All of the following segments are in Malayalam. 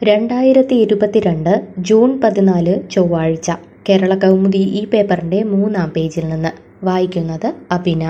രണ്ടായിരത്തി ഇരുപത്തിരണ്ട് ജൂൺ പതിനാല് ചൊവ്വാഴ്ച കേരള കൗമുദി ഈ പേപ്പറിന്റെ മൂന്നാം പേജിൽ നിന്ന് വായിക്കുന്നത് അഭിന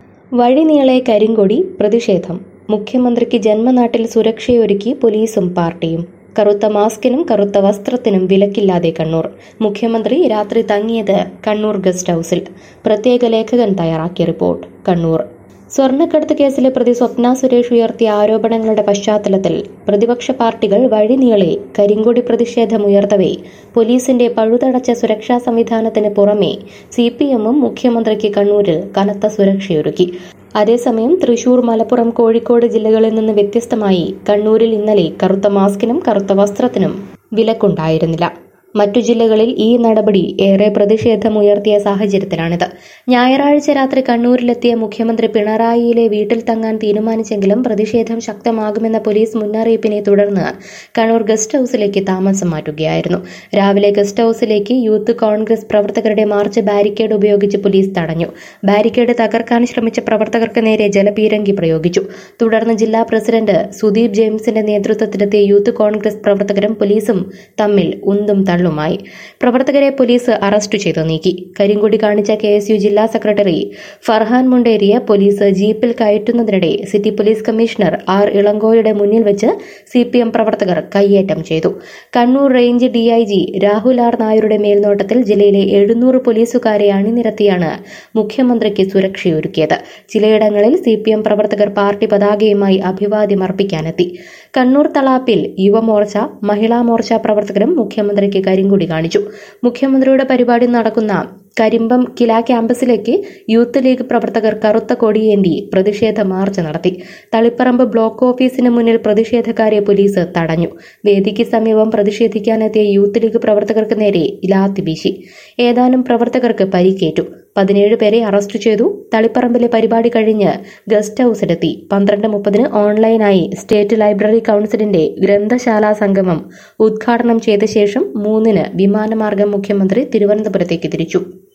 വഴിനീളെ കരിങ്കൊടി പ്രതിഷേധം മുഖ്യമന്ത്രിക്ക് ജന്മനാട്ടിൽ സുരക്ഷയൊരുക്കി പോലീസും പാർട്ടിയും കറുത്ത മാസ്കിനും കറുത്ത വസ്ത്രത്തിനും വിലക്കില്ലാതെ കണ്ണൂർ മുഖ്യമന്ത്രി രാത്രി തങ്ങിയത് കണ്ണൂർ ഗസ്റ്റ് ഹൌസിൽ പ്രത്യേക ലേഖകൻ തയ്യാറാക്കിയ റിപ്പോർട്ട് കണ്ണൂർ സ്വർണ്ണക്കടത്ത് കേസിലെ പ്രതി സ്വപ്ന സുരേഷ് ഉയർത്തിയ ആരോപണങ്ങളുടെ പശ്ചാത്തലത്തിൽ പ്രതിപക്ഷ പാർട്ടികൾ വഴിനീളെ കരിങ്കൊടി പ്രതിഷേധമുയർത്തവേ പോലീസിന്റെ പഴുതടച്ച സുരക്ഷാ സംവിധാനത്തിന് പുറമെ സി പി എമ്മും മുഖ്യമന്ത്രിക്ക് കണ്ണൂരിൽ കനത്ത സുരക്ഷയൊരുക്കി അതേസമയം തൃശൂർ മലപ്പുറം കോഴിക്കോട് ജില്ലകളിൽ നിന്ന് വ്യത്യസ്തമായി കണ്ണൂരിൽ ഇന്നലെ കറുത്ത മാസ്കിനും കറുത്ത വസ്ത്രത്തിനും വിലക്കുണ്ടായിരുന്നില്ല മറ്റു ജില്ലകളിൽ ഈ നടപടി ഏറെ പ്രതിഷേധമുയർത്തിയ സാഹചര്യത്തിലാണിത് ഞായറാഴ്ച രാത്രി കണ്ണൂരിലെത്തിയ മുഖ്യമന്ത്രി പിണറായിയിലെ വീട്ടിൽ തങ്ങാൻ തീരുമാനിച്ചെങ്കിലും പ്രതിഷേധം ശക്തമാകുമെന്ന പോലീസ് മുന്നറിയിപ്പിനെ തുടർന്ന് കണ്ണൂർ ഗസ്റ്റ് ഹൌസിലേക്ക് താമസം മാറ്റുകയായിരുന്നു രാവിലെ ഗസ്റ്റ് ഹൌസിലേക്ക് യൂത്ത് കോൺഗ്രസ് പ്രവർത്തകരുടെ മാർച്ച് ബാരിക്കേഡ് ഉപയോഗിച്ച് പോലീസ് തടഞ്ഞു ബാരിക്കേഡ് തകർക്കാൻ ശ്രമിച്ച പ്രവർത്തകർക്ക് നേരെ ജലപീരങ്കി പ്രയോഗിച്ചു തുടർന്ന് ജില്ലാ പ്രസിഡന്റ് സുദീപ് ജെയിംസിന്റെ നേതൃത്വത്തിലെത്തിയ യൂത്ത് കോൺഗ്രസ് പ്രവർത്തകരും പോലീസും തമ്മിൽ ഉന്തും തള്ളുമായി പ്രവർത്തകരെ പോലീസ് അറസ്റ്റ് ചെയ്തു നീക്കി കരിങ്കൊടി കാണിച്ച കെ എസ് യു ജില്ലാ സെക്രട്ടറി ഫർഹാൻ മുണ്ടേരിയെ പോലീസ് ജീപ്പിൽ കയറ്റുന്നതിനിടെ സിറ്റി പോലീസ് കമ്മീഷണർ ആർ ഇളങ്കോയുടെ മുന്നിൽ വെച്ച് സി പി എം പ്രവർത്തകർ കയ്യേറ്റം ചെയ്തു Kannur range DIG Rahul R നായരുടെ മേൽനോട്ടത്തിൽ ജില്ലയിലെ എഴുന്നൂറ് പോലീസുകാരെ അണിനിരത്തിയാണ് മുഖ്യമന്ത്രിക്ക് സുരക്ഷയൊരുക്കിയത് ചിലയിടങ്ങളിൽ സി പി എം പ്രവർത്തകർ പാർട്ടി പതാകയുമായി അഭിവാദ്യം അർപ്പിക്കാനെത്തി കണ്ണൂർ തളാപ്പിൽ യുവമോർച്ച മഹിളാ മോർച്ച പ്രവർത്തകരും മുഖ്യമന്ത്രിക്ക് കരിങ്കൊടി കാണിച്ചു മുഖ്യമന്ത്രിയുടെ പരിപാടി നടക്കുന്ന കരിമ്പം കില ക്യാമ്പസിലേക്ക് യൂത്ത് ലീഗ് പ്രവർത്തകർ കറുത്ത കൊടിയേന്തി പ്രതിഷേധ മാർച്ച് നടത്തി തളിപ്പറമ്പ് ബ്ലോക്ക് ഓഫീസിന് മുന്നിൽ പ്രതിഷേധക്കാരെ പോലീസ് തടഞ്ഞു വേദിക്ക് സമീപം പ്രതിഷേധിക്കാനെത്തിയ യൂത്ത് ലീഗ് പ്രവർത്തകർക്ക് നേരെ ലാത്തി വീശി ഏതാനും പ്രവർത്തകർക്ക് പരിക്കേറ്റു പതിനേഴ് പേരെ അറസ്റ്റ് ചെയ്തു തളിപ്പറമ്പിലെ പരിപാടി കഴിഞ്ഞ് ഗസ്റ്റ് ഹൌസിലെത്തി പന്ത്രണ്ട് മുപ്പതിന് ഓൺലൈനായി സ്റ്റേറ്റ് ലൈബ്രറി കൌൺസിലിന്റെ ഗ്രന്ഥശാലാ സംഗമം ഉദ്ഘാടനം ചെയ്ത ശേഷം മൂന്നിന് വിമാനമാർഗം മുഖ്യമന്ത്രി തിരുവനന്തപുരത്തേക്ക് തിരിച്ചു